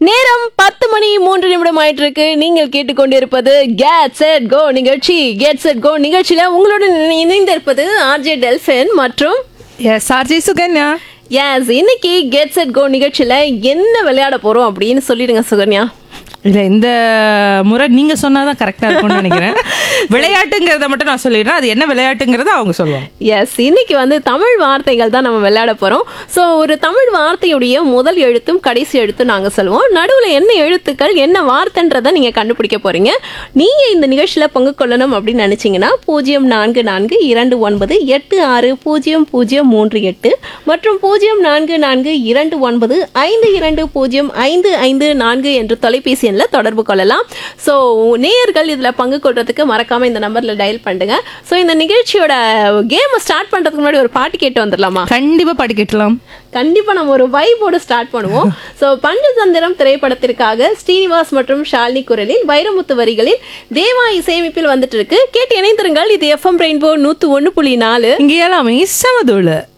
நேரம் பத்து மணி மூன்று நிமிடம் ஆயிட்டு இருக்கு நீங்கள் கேட்டுக்கொண்டிருப்பது கேட் செட் கோ நிகழ்ச்சி கேட் செட் கோ நிகழ்ச்சியில உங்களுடன் இணைந்திருப்பது ஆர்ஜே டெல்ஃபின் மற்றும் எஸ் ஆர்ஜி சுகன்யா எஸ் இன்னைக்கு கெட் செட் கோ நிகழ்ச்சியில என்ன விளையாட போறோம் அப்படின்னு சொல்லிடுங்க சுகன்யா இல்லை இந்த முறை நீங்கள் சொன்னால் தான் கரெக்டாக இருக்கும்னு நினைக்கிறேன் விளையாட்டுங்கிறத மட்டும் நான் சொல்லிடுறேன் அது என்ன விளையாட்டுங்கிறத அவங்க சொல்லுவாங்க எஸ் இன்னைக்கு வந்து தமிழ் வார்த்தைகள் தான் நம்ம விளையாட போறோம் ஸோ ஒரு தமிழ் வார்த்தையுடைய முதல் எழுத்தும் கடைசி எழுத்தும் நாங்க சொல்லுவோம் நடுவில் என்ன எழுத்துக்கள் என்ன வார்த்தைன்றதை நீங்க கண்டுபிடிக்க போறீங்க நீங்க இந்த நிகழ்ச்சியில பங்கு கொள்ளணும் அப்படின்னு நினைச்சீங்கன்னா பூஜ்ஜியம் நான்கு நான்கு இரண்டு ஒன்பது எட்டு ஆறு பூஜ்ஜியம் பூஜ்ஜியம் மூன்று எட்டு மற்றும் பூஜ்ஜியம் நான்கு நான்கு இரண்டு ஒன்பது ஐந்து இரண்டு பூஜ்ஜியம் ஐந்து ஐந்து நான்கு என்ற தொலைபேசி எண்ணில் தொடர்பு கொள்ளலாம் ஸோ நேயர்கள் இதில் பங்கு கொள்றதுக்கு மறக்காம இந்த நம்பரில் டயல் பண்ணுங்க ஸோ இந்த நிகழ்ச்சியோட கேமை ஸ்டார்ட் பண்ணுறதுக்கு முன்னாடி ஒரு பாட்டு கேட்டு வந்துடலாமா கண்டிப்பாக படிக்கட்டலாம் கண்டிப்பா நம்ம ஒரு வைபோடு ஸ்டார்ட் பண்ணுவோம் ஸோ பஞ்சதந்திரம் திரைப்படத்திற்காக ஸ்ரீனிவாஸ் மற்றும் ஷாலினி குரலில் வைரமுத்து வரிகளில் தேவா இசையமைப்பில் வந்துட்டு இருக்கு கேட்டு இணைந்திருங்கள் இது எஃப்எம் ரெயின்போ நூத்து ஒன்று புள்ளி நாலு இங்கே எல்லாமே சமதூள்